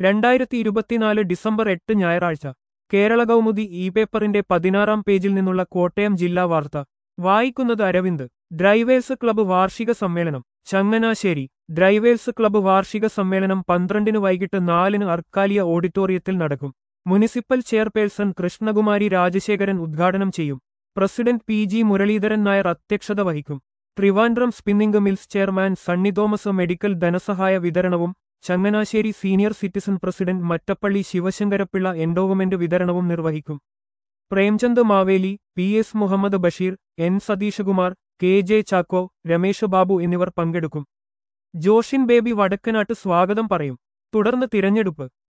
രണ്ടായിരത്തി ഇരുപത്തിനാല് ഡിസംബർ എട്ട് ഞായറാഴ്ച കേരള കൗമുദി ഇ പേപ്പറിന്റെ പതിനാറാം പേജിൽ നിന്നുള്ള കോട്ടയം ജില്ലാ വാർത്ത വായിക്കുന്നത് അരവിന്ദ് ഡ്രൈവേഴ്സ് ക്ലബ്ബ് വാർഷിക സമ്മേളനം ചങ്ങനാശ്ശേരി ഡ്രൈവേഴ്സ് ക്ലബ്ബ് വാർഷിക സമ്മേളനം പന്ത്രണ്ടിന് വൈകിട്ട് നാലിന് അർക്കാലിയ ഓഡിറ്റോറിയത്തിൽ നടക്കും മുനിസിപ്പൽ ചെയർപേഴ്സൺ കൃഷ്ണകുമാരി രാജശേഖരൻ ഉദ്ഘാടനം ചെയ്യും president P G Muraleedharan Nair അധ്യക്ഷത വഹിക്കും Trivandrum spinning mills chairman Sunny Thomas medical ധനസഹായ വിതരണവും Changanassery senior citizen president Mattappally Sivasankarapillai endowment വിതരണവും നിർവഹിക്കും Premchand Maveli P S Muhammad Basheer N Satheeshakumar K J Chacko Ramesh Babu എന്നിവർ പങ്കെടുക്കും ജോഷിൻ ബേബി വടക്കനാട്ട് സ്വാഗതം പറയും തുടർന്ന് തിരഞ്ഞെടുപ്പ്